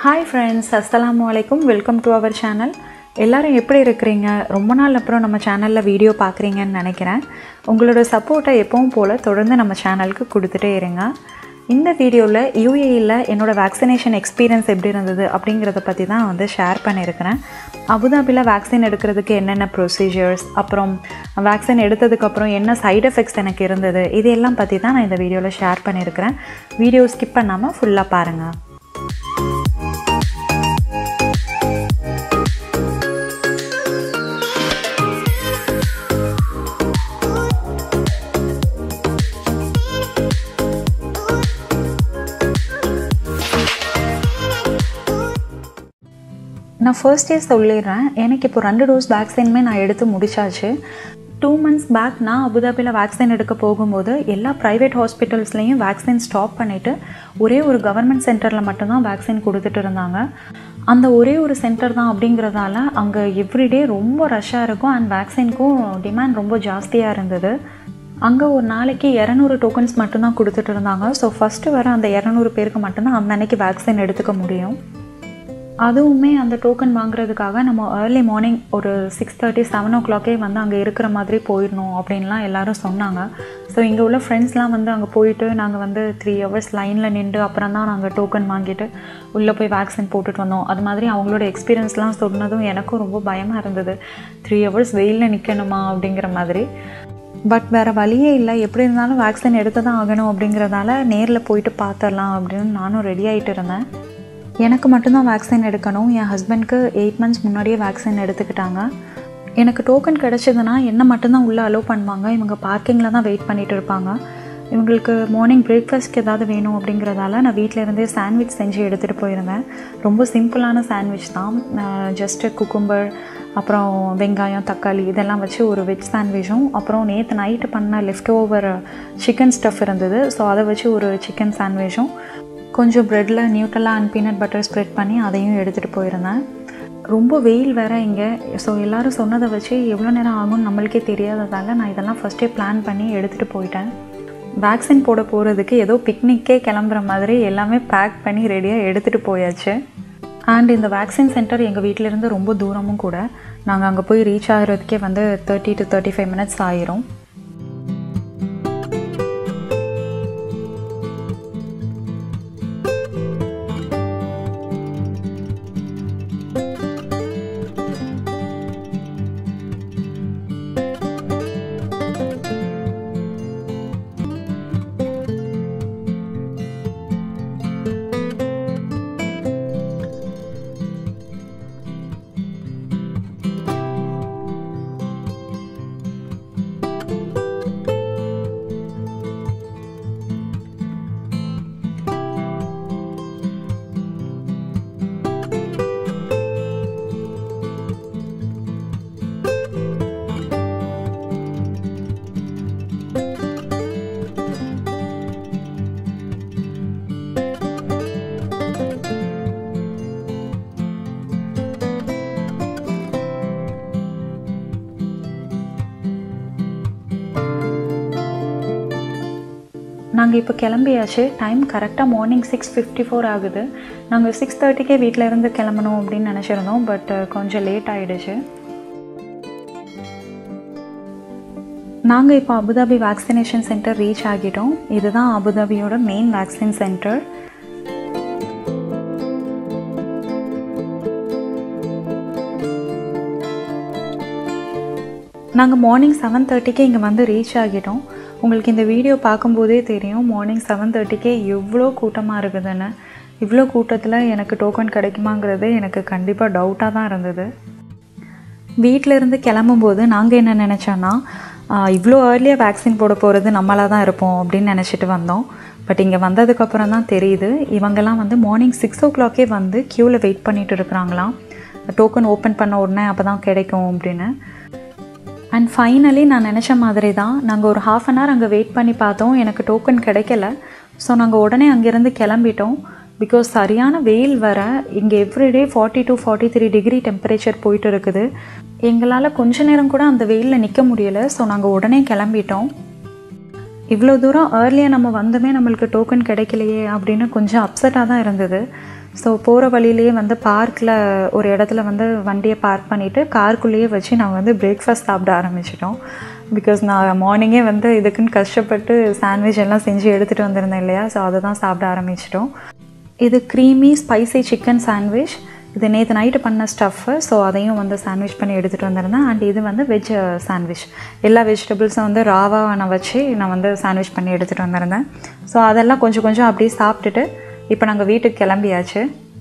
Hi friends அஸ்ஸலாமு அலைக்கும் welcome to our channel எல்லாரும் எப்படி இருக்கிறீங்க ரொம்ப நாள் அப்புறம் நம்ம சேனலில் வீடியோ பார்க்குறீங்கன்னு நினைக்கிறேன் உங்களோட சப்போர்ட்டை எப்பவும் போல் தொடர்ந்து நம்ம சேனலுக்கு கொடுத்துட்டே இருங்க இந்த வீடியோவில் யூஏஇயில் என்னோடய வேக்சினேஷன் எக்ஸ்பீரியன்ஸ் எப்படி இருந்தது அப்படிங்கிறத பற்றி தான் வந்து ஷேர் பண்ணியிருக்கிறேன் அபுதாபியில் வேக்சின் எடுக்கிறதுக்கு என்னென்ன ப்ரொசீஜர்ஸ் அப்புறம் வேக்சின் எடுத்ததுக்கப்புறம் என்ன சைடு எஃபெக்ட்ஸ் எனக்கு இருந்தது இது எல்லாம் பற்றி தான் நான் இந்த வீடியோவில் ஷேர் பண்ணியிருக்கிறேன் வீடியோ ஸ்கிப் பண்ணாமல் ஃபுல்லாக பாருங்கள் நான் ஃபர்ஸ்ட் டே சொல்லிடுறேன் எனக்கு இப்போ ரெண்டு டோஸ் வேக்சினுமே நான் எடுத்து முடிச்சாச்சு டூ மந்த்ஸ் பேக் நான் அபுதாபியில் வேக்சின் எடுக்க போகும்போது எல்லா ப்ரைவேட் ஹாஸ்பிட்டல்ஸ்லேயும் வேக்சின் ஸ்டாப் பண்ணிவிட்டு ஒரே ஒரு கவர்மெண்ட் சென்டரில் மட்டும்தான் வேக்சின் கொடுத்துட்டு இருந்தாங்க அந்த ஒரே ஒரு சென்டர் தான் அப்படிங்கிறதால அங்கே எவ்ரிடே ரொம்ப ரஷ்ஷாக இருக்கும் அண்ட் வேக்சினுக்கும் டிமாண்ட் ரொம்ப ஜாஸ்தியாக இருந்தது அங்கே ஒரு நாளைக்கு இரநூறு டோக்கன்ஸ் மட்டும்தான் கொடுத்துட்டு இருந்தாங்க ஸோ ஃபஸ்ட்டு வர அந்த இரநூறு பேருக்கு மட்டும்தான் அந்த அன்னைக்கு வேக்சின் எடுத்துக்க முடியும் அதுவுமே அந்த டோக்கன் வாங்குறதுக்காக நம்ம ஏர்லி மார்னிங் ஒரு சிக்ஸ் தேர்ட்டி செவன் ஓ கிளாக்கே வந்து அங்கே இருக்கிற மாதிரி போயிடணும் அப்படின்லாம் எல்லாரும் சொன்னாங்க ஸோ இங்கே உள்ள ஃப்ரெண்ட்ஸ்லாம் வந்து அங்கே போயிட்டு நாங்கள் வந்து த்ரீ ஹவர்ஸ் லைனில் நின்று அப்புறம் தான் நாங்கள் டோக்கன் வாங்கிட்டு உள்ளே போய் வேக்சின் போட்டுட்டு வந்தோம் அது மாதிரி அவங்களோட எக்ஸ்பீரியன்ஸ்லாம் சொன்னதும் எனக்கும் ரொம்ப பயமாக இருந்தது த்ரீ ஹவர்ஸ் வெயிலில் நிற்கணுமா அப்படிங்கிற மாதிரி பட் வேறு வழியே இல்லை எப்படி இருந்தாலும் வேக்சின் எடுத்து தான் ஆகணும் அப்படிங்கிறதால நேரில் போயிட்டு பார்த்துடலாம் அப்படின்னு நானும் ரெடி ஆகிட்டு இருந்தேன் எனக்கு மட்டும்தான் வேக்சின் எடுக்கணும் என் ஹஸ்பண்ட்க்கு எயிட் மந்த்ஸ் முன்னாடியே வேக்சின் எடுத்துக்கிட்டாங்க எனக்கு டோக்கன் கிடச்சிதுன்னா என்ன மட்டும்தான் உள்ளே அலோவ் பண்ணுவாங்க இவங்க பார்க்கிங்கில் தான் வெயிட் பண்ணிகிட்டு இருப்பாங்க இவங்களுக்கு மார்னிங் பிரேக்ஃபாஸ்ட்க்கு ஏதாவது வேணும் அப்படிங்கிறதால நான் வீட்டில் இருந்தே சாண்ட்விச் செஞ்சு எடுத்துகிட்டு போயிருந்தேன் ரொம்ப சிம்பிளான சாண்ட்விச் தான் ஜஸ்ட்டு குக்கும்பர் அப்புறம் வெங்காயம் தக்காளி இதெல்லாம் வச்சு ஒரு வெஜ் சாண்ட்விச்சும் அப்புறம் நேற்று நைட்டு பண்ண லெஃப்ட் ஓவர் சிக்கன் ஸ்டஃப் இருந்தது ஸோ அதை வச்சு ஒரு சிக்கன் சாண்ட்விச்சும் கொஞ்சம் ப்ரெட்டில் நியூட்ரலா அண்ட் பீனட் பட்டர் ஸ்ப்ரெட் பண்ணி அதையும் எடுத்துகிட்டு போயிருந்தேன் ரொம்ப வெயில் வேறு இங்கே ஸோ எல்லோரும் சொன்னதை வச்சு எவ்வளோ நேரம் ஆகும்னு நம்மளுக்கே தெரியாததால் நான் இதெல்லாம் ஃபஸ்ட்டே பிளான் பண்ணி எடுத்துகிட்டு போயிட்டேன் வேக்சின் போட போகிறதுக்கு ஏதோ பிக்னிக்கே கிளம்புற மாதிரி எல்லாமே பேக் பண்ணி ரெடியாக எடுத்துகிட்டு போயாச்சு அண்ட் இந்த வேக்சின் சென்டர் எங்கள் வீட்டிலேருந்து ரொம்ப தூரமும் கூட நாங்கள் அங்கே போய் ரீச் ஆகிறதுக்கே வந்து thirty to thirty five minutes ஆயிரும் நாங்கள் இப்போ கிளம்பியாச்சு டைம் கரெக்டாக மார்னிங் சிக்ஸ் ஃபிஃப்டி ஃபோர் ஆகுது நாங்கள் சிக்ஸ் தேர்ட்டிக்கே வீட்டில் இருந்து கிளம்பணும் அப்படின்னு நினச்சிருந்தோம் பட் கொஞ்சம் லேட் ஆகிடுச்சு நாங்கள் இப்போ அபுதாபி வேக்சினேஷன் சென்டர் ரீச் ஆகிட்டோம் இதுதான் அபுதாபியோட மெயின் வேக்சின் சென்டர் நாங்கள் மார்னிங் செவன் தேர்ட்டிக்கே இங்கே வந்து ரீச் ஆகிட்டோம் உங்களுக்கு இந்த வீடியோ பார்க்கும்போதே தெரியும் மார்னிங் செவன் தேர்ட்டிக்கே எவ்வளோ கூட்டமாக இருக்குதுன்னு இவ்வளோ கூட்டத்தில் எனக்கு டோக்கன் கிடைக்குமாங்கிறது எனக்கு கண்டிப்பாக டவுட்டாக தான் இருந்தது வீட்டிலேருந்து கிளம்பும்போது நாங்கள் என்ன நினச்சோன்னா இவ்வளோ ஏர்லியாக வேக்சின் போட போகிறது நம்மளாக தான் இருப்போம் அப்படின்னு நினச்சிட்டு வந்தோம் பட் இங்கே வந்ததுக்கப்புறம் தான் தெரியுது இவங்கெல்லாம் வந்து மார்னிங் சிக்ஸ் ஓ கிளாக்கே வந்து க்யூவில் வெயிட் பண்ணிட்டு இருக்கிறாங்களாம் டோக்கன் ஓப்பன் பண்ண உடனே அப்போ தான் கிடைக்கும் அப்படின்னு அண்ட் ஃபைனலி நான் நினச்ச மாதிரி தான் நாங்கள் ஒரு ஹாஃப் அன் ஹவர் அங்கே வெயிட் பண்ணி பார்த்தோம் எனக்கு டோக்கன் கிடைக்கல ஸோ நாங்கள் உடனே அங்கேருந்து கிளம்பிட்டோம் பிகாஸ் சரியான வெயில் வர இங்கே everyday forty to forty three degree temperature போயிட்டு இருக்குது எங்களால் கொஞ்ச நேரம் கூட அந்த வெயிலில் நிற்க முடியலை ஸோ நாங்கள் உடனே கிளம்பிட்டோம் இவ்வளோ தூரம் ஏர்லியாக நம்ம வந்துமே நம்மளுக்கு டோக்கன் கிடைக்கலையே அப்படின்னு கொஞ்சம் அப்செட்டாக தான் இருந்தது ஸோ போகிற வழியிலேயே வந்து பார்க்கில் ஒரு இடத்துல வந்து வண்டியை பார்க் பண்ணிவிட்டு காருக்குள்ளேயே வச்சு நாங்கள் வந்து பிரேக்ஃபாஸ்ட் சாப்பிட ஆரம்பிச்சிட்டோம் பிகாஸ் நான் மார்னிங்கே வந்து இதுக்குன்னு கஷ்டப்பட்டு சாண்ட்விச் எல்லாம் செஞ்சு எடுத்துகிட்டு வந்திருந்தேன் இல்லையா ஸோ அதை தான் சாப்பிட ஆரம்பிச்சிட்டோம் இது க்ரீமி ஸ்பைசி சிக்கன் சாண்ட்விச் இது நேற்று நைட்டு பண்ண ஸ்டஃப்பு ஸோ அதையும் வந்து சாண்ட்விச் பண்ணி எடுத்துகிட்டு வந்திருந்தேன் அண்ட் இது வந்து வெஜ் சாண்ட்விச் எல்லா வெஜிடபிள்ஸும் வந்து ராவாக நான் வச்சு நான் வந்து சாண்ட்விச் பண்ணி எடுத்துகிட்டு வந்திருந்தேன் ஸோ அதெல்லாம் கொஞ்சம் கொஞ்சம் அப்படியே சாப்பிட்டுட்டு இப்போ நாங்கள் வீட்டுக்கு கிளம்பியாச்சு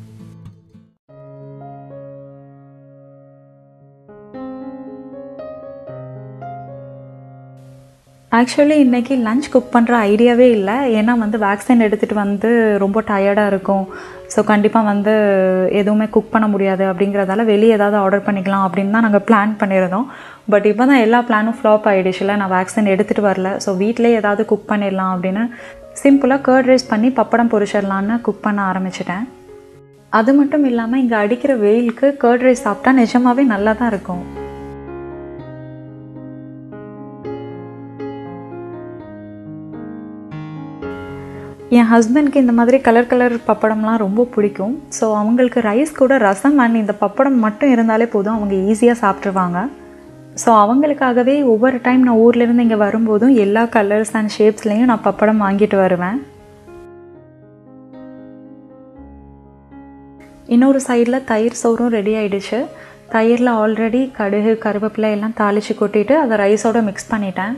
ஆக்சுவலி இன்றைக்கி லஞ்ச் குக் பண்ணுற ஐடியாவே இல்லை ஏன்னா வந்து வேக்சின் எடுத்துகிட்டு வந்து ரொம்ப டயர்டாக இருக்கும் ஸோ கண்டிப்பாக வந்து எதுவுமே குக் பண்ண முடியாது அப்படிங்கிறதால வெளியே ஏதாவது ஆர்டர் பண்ணிக்கலாம் அப்படின்னு தான் நாங்கள் பிளான் பண்ணியிருந்தோம் பட் இப்போ தான் எல்லா பிளானும் ஃப்ளாப் ஆகிடுச்சுல நான் வேக்சின் எடுத்துகிட்டு வரல ஸோ வீட்டிலே ஏதாவது குக் பண்ணிடலாம் அப்படின்னு சிம்பிளாக கர்ட் ரைஸ் பண்ணி பப்படம் பொரிச்சிடலான்னு குக் பண்ண ஆரம்பிச்சிட்டேன் அது மட்டும் இல்லாமல் இங்கே அடிக்கிற வெயிலுக்கு கர்ட் ரைஸ் சாப்பிட்டா நிஜமாகவே நல்லா தான் இருக்கும் என் ஹஸ்பண்ட்க்கு இந்த மாதிரி கலர் கலர் பப்படம்லாம் ரொம்ப பிடிக்கும் ஸோ அவங்களுக்கு ரைஸ் கூட ரசம் அண்ட் இந்த பப்படம் மட்டும் இருந்தாலே போதும் அவங்க ஈஸியாக சாப்பிட்ருவாங்க ஸோ அவங்களுக்காகவே ஒவ்வொரு டைம் நான் ஊர்லேருந்து இங்கே வரும்போதும் எல்லா கலர்ஸ் அண்ட் ஷேப்ஸ்லேயும் நான் பப்படம் வாங்கிட்டு வருவேன் இன்னொரு சைடில் தயிர் சோறும் ரெடி ஆகிடுச்சு தயிரில் ஆல்ரெடி கடுகு கருவேப்பிலை எல்லாம் தாளித்து கொட்டிட்டு அதை ரைஸோடு மிக்ஸ் பண்ணிட்டேன்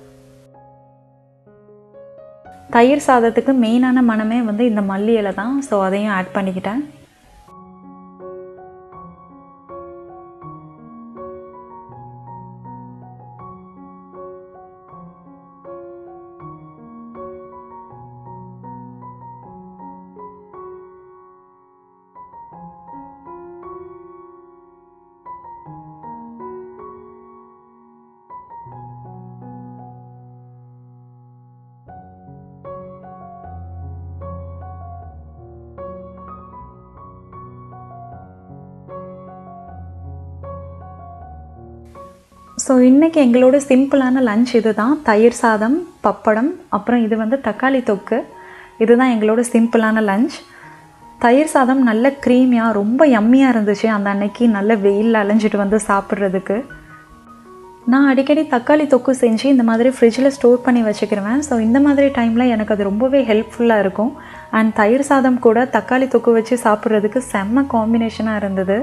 தயிர் சாதத்துக்கு மெயினான மனமே வந்து இந்த மல்லி இலை தான் ஸோ அதையும் ஆட் பண்ணிக்கிட்டேன் ஸோ இன்றைக்கி எங்களோட சிம்பிளான லஞ்ச் இது தான் தயிர் சாதம் பப்படம் அப்புறம் இது வந்து தக்காளி தொக்கு இதுதான் எங்களோட சிம்பிளான லஞ்ச் தயிர் சாதம் நல்ல க்ரீமியாக ரொம்ப யம்மியாக இருந்துச்சு அந்த அன்னைக்கு நல்ல வெயிலில் அலைஞ்சிட்டு வந்து சாப்பிட்றதுக்கு நான் அடிக்கடி தக்காளி தொக்கு செஞ்சு இந்த மாதிரி ஃப்ரிட்ஜில் ஸ்டோர் பண்ணி வச்சுக்கிருவேன் ஸோ இந்த மாதிரி டைமில் எனக்கு அது ரொம்பவே ஹெல்ப்ஃபுல்லாக இருக்கும் அண்ட் தயிர் சாதம் கூட தக்காளி தொக்கு வச்சு சாப்பிட்றதுக்கு செம்ம காம்பினேஷனாக இருந்தது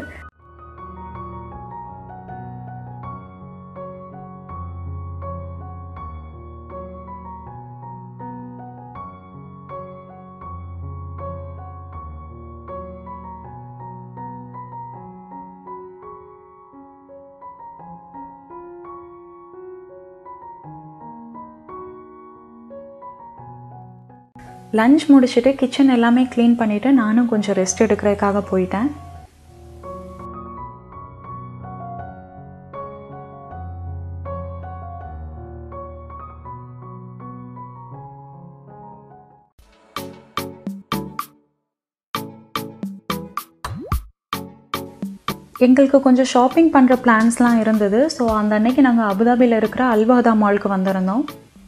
லஞ்ச் முடிச்சுட்டு கிச்சன் எல்லாமே க்ளீன் பண்ணிவிட்டு நானும் கொஞ்சம் ரெஸ்ட் எடுக்கிறதுக்காக போயிட்டேன் எங்களுக்கு கொஞ்சம் ஷாப்பிங் பண்ணுற பிளான்ஸ்லாம் இருந்தது ஸோ அந்த அன்னைக்கு நாங்கள் அபுதாபியில் இருக்கிற அல்வாதா மாலுக்கு வந்திருந்தோம்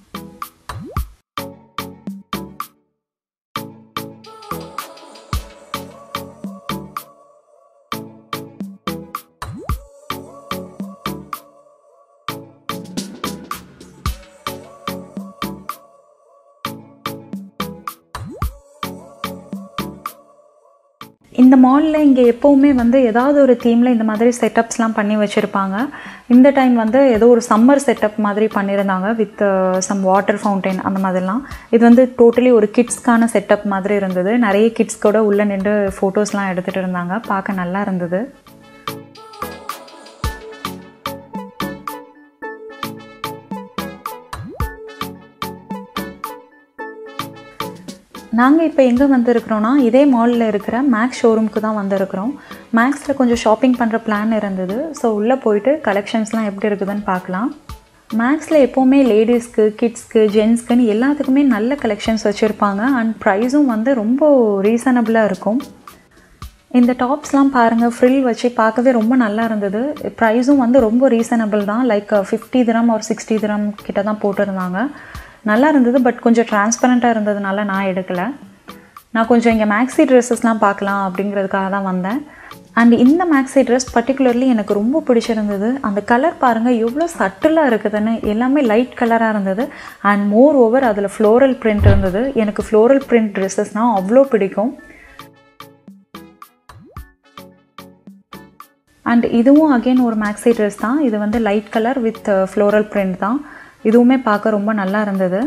இந்த மாலில் இங்கே எப்போவுமே வந்து ஏதாவது ஒரு தீமில் இந்த மாதிரி செட்டப்ஸ்லாம் பண்ணி வச்சுருப்பாங்க இந்த டைம் வந்து ஏதோ ஒரு சம்மர் செட்டப் மாதிரி பண்ணியிருந்தாங்க வித் சம் வாட்டர் ஃபவுண்டைன் அந்த மாதிரிலாம் இது வந்து டோட்டலி ஒரு கிட்ஸ்க்கான செட்டப் மாதிரி இருந்தது நிறைய கிட்ஸ் கூட உள்ளே நின்று ஃபோட்டோஸ்லாம் எடுத்துகிட்டு இருந்தாங்க பார்க்க நல்லா இருந்தது நாங்கள் இப்போ எங்கே வந்திருக்கிறோன்னா இதே மாலில் இருக்கிற மேக்ஸ் ஷோரூமுக்கு தான் வந்திருக்கிறோம் மேக்ஸில் கொஞ்சம் ஷாப்பிங் பண்ணுற பிளான் இருந்தது ஸோ உள்ளே போயிட்டு கலெக்ஷன்ஸ்லாம் எப்படி இருக்குதுன்னு பார்க்கலாம் மேக்ஸில் எப்போவுமே லேடிஸ்க்கு கிட்ஸ்க்கு ஜென்ஸ்க்குன்னு எல்லாத்துக்குமே நல்ல கலெக்ஷன்ஸ் வச்சுருப்பாங்க அண்ட் ப்ரைஸும் வந்து ரொம்ப ரீசனபிளாக இருக்கும் இந்த டாப்ஸ்லாம் பாருங்கள் ஃப்ரில் வச்சு பார்க்கவே ரொம்ப நல்லா இருந்தது ப்ரைஸும் வந்து ரொம்ப ரீசனபிள் தான் லைக் ஃபிஃப்டி திரம் ஒரு சிக்ஸ்டி திரம் கிட்ட தான் போட்டிருந்தாங்க நல்லா இருந்தது பட் கொஞ்சம் டிரான்ஸ்பரண்ட்டாக இருந்ததுனால நான் எடுக்கலை நான் கொஞ்சம் இங்கே மேக்ஸி ட்ரெஸ்ஸஸ்லாம் பார்க்கலாம் அப்படிங்கிறதுக்காக தான் வந்தேன் அண்ட் இந்த மேக்ஸி ட்ரெஸ் பர்டிகுலர்லி எனக்கு ரொம்ப பிடிச்சிருந்தது அந்த கலர் பாருங்கள் எவ்வளோ சட்டிலாக இருக்குதுன்னு எல்லாமே லைட் கலராக இருந்தது அண்ட் மோர் ஓவர் அதில் ஃப்ளோரல் பிரிண்ட் இருந்தது எனக்கு ஃப்ளோரல் பிரிண்ட் ட்ரெஸ்ஸஸ்னால் அவ்வளோ பிடிக்கும் அண்ட் இதுவும் அகெயின் ஒரு மேக்ஸி ட்ரெஸ் தான் இது வந்து light colour with floral print தான் இதுவுமே பார்க்க ரொம்ப நல்லா இருந்தது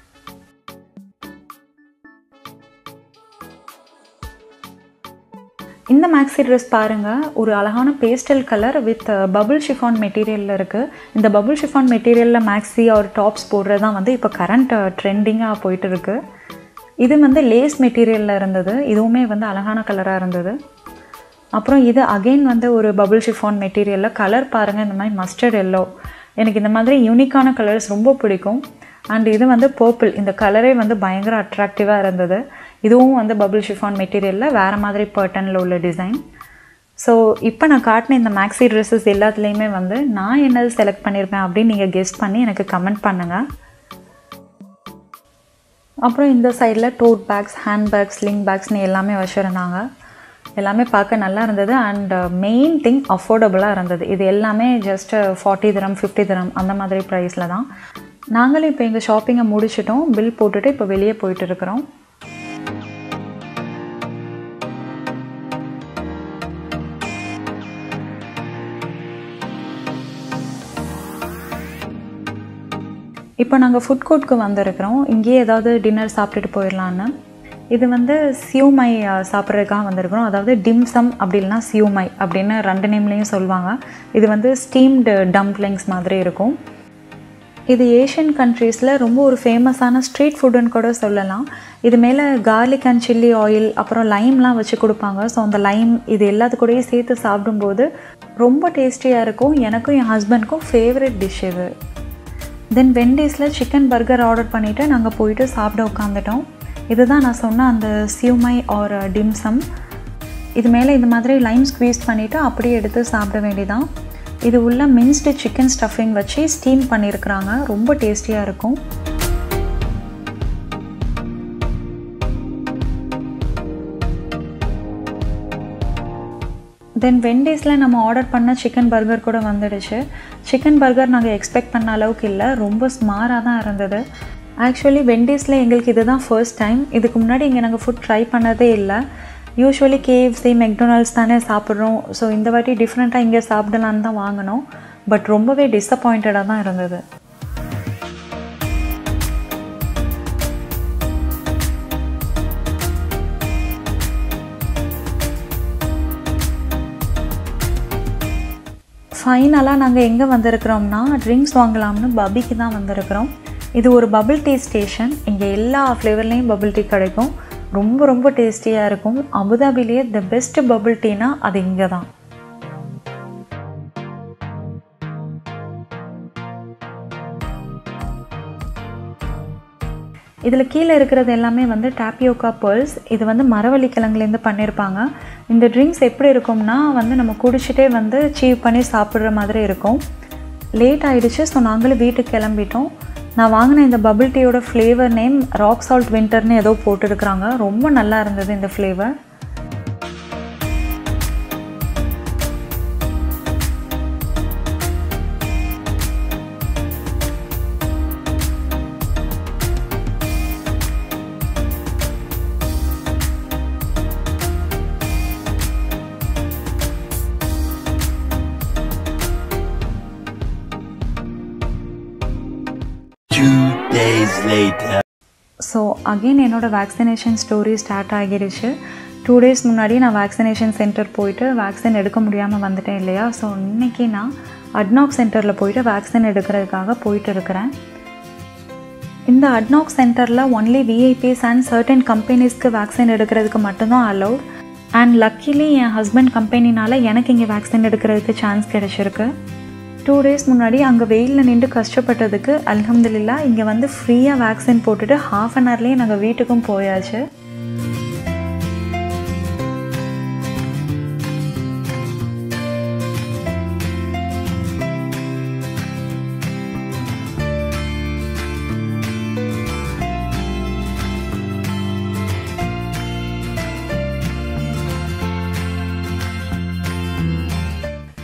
இந்த மேக்ஸி ட்ரெஸ் பாருங்கள் ஒரு அழகான pastel colour with bubble chiffon மெட்டீரியலில் இருக்குது இந்த பபுள் ஷிஃபான் மெட்டீரியலில் மேக்ஸி ஒரு டாப்ஸ் போடுறது தான் வந்து இப்போ கரண்ட் ட்ரெண்டிங்காக போயிட்டு இருக்கு இது வந்து லேஸ் மெட்டீரியலில் இருந்தது இதுவுமே வந்து அழகான கலராக இருந்தது அப்புறம் இது அகெயின் வந்து ஒரு பபுள் ஷிஃபான் மெட்டீரியலில் கலர் பாருங்கள் இந்த மாதிரி மஸ்டர்ட் எல்லோ எனக்கு இந்த மாதிரி யூனிக்கான கலர்ஸ் ரொம்ப பிடிக்கும் அண்ட் இது வந்து பர்பிள் இந்த கலரே வந்து பயங்கர அட்ராக்டிவாக இருந்தது இதுவும் வந்து பபுள் ஷிஃபான் மெட்டீரியலில் வேறு மாதிரி பர்டனில் உள்ள டிசைன் ஸோ இப்போ நான் காட்டின இந்த மேக்ஸி ட்ரெஸ்ஸஸ் எல்லாத்துலேயுமே வந்து நான் என்னது செலக்ட் பண்ணியிருப்பேன் அப்படின்னு நீங்கள் கெஸ்ட் பண்ணி எனக்கு கமெண்ட் பண்ணுங்கள் அப்புறம் இந்த சைடில் tote bags hand bags sling பேக்ஸ்னு எல்லாமே வச்சுருந்தாங்க எல்லாமே பார்க்க நல்லா இருந்தது அண்ட் மெயின் திங் அஃபோர்டபுளாக இருந்தது இது எல்லாமே ஜஸ்ட் ஃபார்ட்டி தரம் ஃபிஃப்டி தரம் அந்த மாதிரி ப்ரைஸில் தான் நாங்களும் இப்போ எங்கள் ஷாப்பிங்கை முடிச்சிட்டோம் பில் போட்டுட்டு இப்போ வெளியே போயிட்டு இருக்கிறோம் இப்போ நாங்கள் ஃபுட் கோர்ட்க்கு வந்திருக்கிறோம் இங்கேயே ஏதாவது டின்னர் சாப்பிட்டுட்டு போயிடலான்னு இது வந்து சியூமை சாப்பிட்றதுக்காக வந்திருக்கிறோம் அதாவது டிம்சம் அப்படின்னா சியூமை அப்படின்னு ரெண்டு நேம்லேயும் சொல்லுவாங்க இது வந்து ஸ்டீம்டு டம்ப்ளிங்ஸ் மாதிரி இருக்கும் இது ஏஷியன் கண்ட்ரீஸில் ரொம்ப ஒரு ஃபேமஸான ஸ்ட்ரீட் ஃபுட்டுன்னு கூட சொல்லலாம் இது மேலே கார்லிக் அண்ட் சில்லி ஆயில் அப்புறம் லைம்லாம் வச்சு கொடுப்பாங்க ஸோ அந்த லைம் இது எல்லாத்து கூடயும் சேர்த்து சாப்பிடும்போது ரொம்ப டேஸ்டியாக இருக்கும் எனக்கும் என் ஹஸ்பண்ட்க்கும் ஃபேவரட் டிஷ் இது தென் வெண்டேஸில் சிக்கன் பர்கர் ஆர்டர் பண்ணிவிட்டு நாங்கள் போயிட்டு சாப்பிட உட்காந்துட்டோம் இதுதான் நான் சொன்ன அந்த சியூமை ஆர் டிம்சம் இது மேலே இந்த மாதிரி லைம் ஸ்க்வீஸ் பண்ணிவிட்டு அப்படியே எடுத்து சாப்பிட வேண்டியதான் இது உள்ள மின்ஸ்டு சிக்கன் ஸ்டஃபிங் வச்சு ஸ்டீம் பண்ணியிருக்கிறாங்க ரொம்ப டேஸ்டியாக இருக்கும் தென் வெண்டேஸில் நம்ம ஆர்டர் பண்ண சிக்கன் பர்கர் கூட வந்துடுச்சு சிக்கன் பர்கர் நாங்கள் எக்ஸ்பெக்ட் பண்ண அளவுக்கு இல்லை ரொம்ப ஸ்மாராக தான் இருந்தது ஆக்சுவலி வெண்டேஸில் எங்களுக்கு இதுதான் ஃபர்ஸ்ட் டைம் இதுக்கு முன்னாடி இங்கே நாங்கள் ஃபுட் ட்ரை பண்ணதே இல்லை யூஸ்வலி கேஎஃப்சி மெக்டொனால்ட்ஸ் தானே சாப்பிட்றோம் ஸோ இந்த வாட்டி டிஃப்ரெண்ட்டாக இங்கே சாப்பிடலான்னு தான் வாங்கினோம் பட் ரொம்பவே டிஸப்பாயிண்டடாக தான் இருந்தது ஃபைனலாக நாங்கள் எங்கே வந்திருக்கிறோம்னா ட்ரிங்க்ஸ் வாங்கலாம்னு பபிக்கு தான் வந்திருக்கிறோம் இது ஒரு பபிள் டீ ஸ்டேஷன் இங்கே எல்லா ஃப்ளேவர்லேயும் பபிள் டீ கிடைக்கும் ரொம்ப ரொம்ப டேஸ்டியாக இருக்கும் அபுதாபிலேயே த பெஸ்ட் பபிள் டீனா அது இங்கே தான் இதில் கீழே இருக்கிறது எல்லாமே வந்து டாப்பியோக்கா பேர்ல்ஸ் இது வந்து மரவள்ளி கிழங்குலேருந்து பண்ணியிருப்பாங்க இந்த ட்ரிங்க்ஸ் எப்படி இருக்கும்னா வந்து நம்ம குடிச்சிட்டே வந்து சீவ் பண்ணி சாப்பிட்ற மாதிரி இருக்கும் லேட் ஆகிடுச்சு ஸோ நாங்களும் வீட்டுக்கு கிளம்பிட்டோம் நான் வாங்கின இந்த பபிள் டீயோட ஃப்ளேவர் நேம் ராக் சால்ட் வின்டர்னு ஏதோ போட்டுருக்குறாங்க ரொம்ப நல்லா இருந்தது இந்த flavour Two days later. So again என்னோடய வேக்சினேஷன் ஸ்டோரி ஸ்டார்ட் ஆகிடுச்சு டூ டேஸ் முன்னாடி நான் வேக்சினேஷன் சென்டர் போயிட்டு வேக்சின் எடுக்க முடியாமல் வந்துட்டேன் இல்லையா ஸோ இன்றைக்கி நான் அட்னாக் சென்டரில் போயிட்டு வேக்சின் எடுக்கிறதுக்காக போயிட்டு இருக்கிறேன் இந்த அட்னாக் சென்டரில் ஒன்லி விஐபிஸ் அண்ட் சர்டன் கம்பெனிஸ்க்கு வேக்சின் எடுக்கிறதுக்கு மட்டும்தான் அலௌட் அண்ட் லக்கிலி என் ஹஸ்பண்ட் கம்பெனினால் எனக்கு இங்கே வேக்சின் எடுக்கிறதுக்கு சான்ஸ் கிடைச்சிருக்கு டூ டேஸ் முன்னாடி அங்கே வெயிலில் நின்று கஷ்டப்பட்டதுக்கு அல்ஹம்துலில்லா இங்கே வந்து ஃப்ரீயாக வேக்சின் போட்டுட்டு ஹாஃப் அன் ஹவர்லேயே நாங்கள் வீட்டுக்கும் போயாச்சு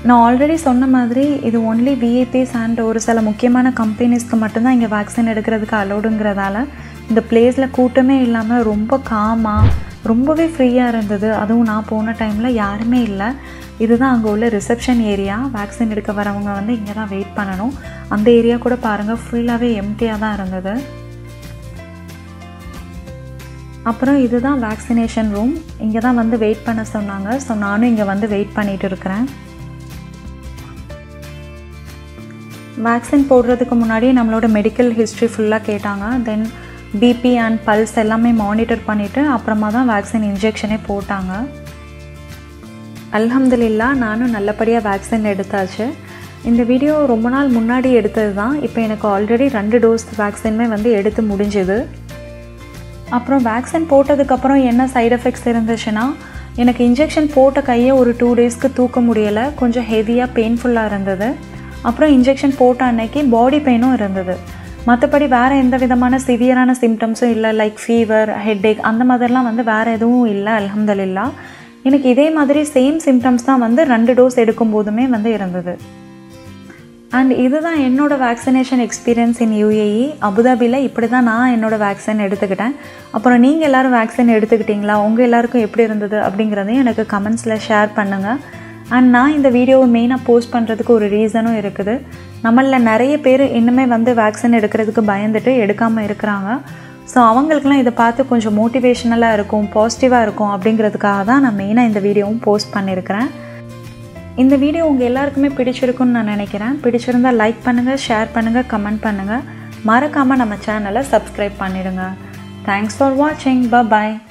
நான் ஆல்ரெடி சொன்ன மாதிரி இது ஒன்லி விஐபிஸ் அண்ட் ஒரு சில முக்கியமான கம்பெனிஸ்க்கு மட்டும்தான் இங்கே வேக்சின் எடுக்கிறதுக்கு அலோடுங்கிறதால இந்த பிளேஸில் கூட்டமே இல்லாமல் ரொம்ப காமாக ரொம்பவே ஃப்ரீயாக இருந்தது அதுவும் நான் போன டைமில் யாருமே இல்லை இதுதான் அங்கே உள்ள ரிசப்ஷன் ஏரியா வேக்சின் எடுக்க வரவங்க வந்து இங்கே தான் வெயிட் பண்ணணும் அந்த ஏரியா கூட பாருங்கள் ஃபுல்லாகவே எம்டியாக தான் இருந்தது அப்புறம் இதுதான் வேக்சினேஷன் ரூம் இங்கே தான் வந்து வெயிட் பண்ண சொன்னாங்க ஸோ நானும் இங்கே வந்து வெயிட் பண்ணிகிட்டு இருக்கிறேன் வேக்சின் போடுறதுக்கு முன்னாடி நம்மளோட மெடிக்கல் ஹிஸ்ட்ரி ஃபுல்லாக கேட்டாங்க தென் பிபி அண்ட் பல்ஸ் எல்லாமே மானிட்டர் பண்ணிவிட்டு அப்புறமா தான் வேக்சின் இன்ஜெக்ஷனே போட்டாங்க அல்ஹம்துலில்லா நானும் நல்லபடியாக வேக்சின் எடுத்தாச்சு இந்த வீடியோ ரொம்ப நாள் முன்னாடி எடுத்தது தான் இப்போ எனக்கு ஆல்ரெடி ரெண்டு டோஸ் வேக்சினுமே வந்து எடுத்து முடிஞ்சுது அப்புறம் வேக்சின் போட்டதுக்கப்புறம் என்ன சைடு எஃபெக்ட்ஸ் இருந்துச்சுன்னா எனக்கு இன்ஜெக்ஷன் போட்ட கையை ஒரு டூ டேஸ்க்கு தூக்க முடியலை கொஞ்சம் ஹெவியாக பெயின்ஃபுல்லாக இருந்தது அப்புறம் இன்ஜெக்ஷன் போட்ட அன்னைக்கு பாடி பெயினும் இருந்தது மற்றபடி வேறு எந்த விதமான சிவியரான சிம்டம்ஸும் இல்லை லைக் ஃபீவர் ஹெட்டேக் அந்த மாதிரிலாம் வந்து வேறு எதுவும் இல்லை அல்ஹம்துலில்லா எனக்கு இதே மாதிரி சேம் சிம்டம்ஸ் தான் வந்து ரெண்டு டோஸ் எடுக்கும் போதுமே வந்து இருந்தது அண்ட் இதுதான் என்னோட வேக்சினேஷன் எக்ஸ்பீரியன்ஸ் இன் யூஏஇ அபுதாபியில் இப்படி தான் நான் என்னோட வேக்சின் எடுத்துக்கிட்டேன் அப்புறம் நீங்கள் எல்லோரும் வேக்சின் எடுத்துக்கிட்டீங்களா உங்கள் எல்லாருக்கும் எப்படி இருந்தது அப்படிங்கிறதையும் எனக்கு கமெண்ட்ஸில் ஷேர் பண்ணுங்கள் அண்ட் நான் இந்த வீடியோவை மெயினாக போஸ்ட் பண்ணுறதுக்கு ஒரு ரீசனும் இருக்குது நம்மளில் நிறைய பேர் இன்னுமே வந்து வேக்சின் எடுக்கிறதுக்கு பயந்துட்டு எடுக்காமல் இருக்கிறாங்க ஸோ அவங்களுக்குலாம் இதை பார்த்து கொஞ்சம் மோட்டிவேஷ்னலாக இருக்கும் பாசிட்டிவாக இருக்கும் அப்படிங்கிறதுக்காக தான் நான் மெயினாக இந்த வீடியோவும் போஸ்ட் பண்ணியிருக்கிறேன் இந்த வீடியோ உங்கள் எல்லாருக்குமே பிடிச்சிருக்குன்னு நான் நினைக்கிறேன் பிடிச்சிருந்தால் லைக் பண்ணுங்கள் ஷேர் பண்ணுங்கள் கமெண்ட் பண்ணுங்கள் மறக்காமல் நம்ம சேனலை சப்ஸ்கிரைப் பண்ணிடுங்க தேங்க்ஸ் ஃபார் வாட்சிங் ப பாய்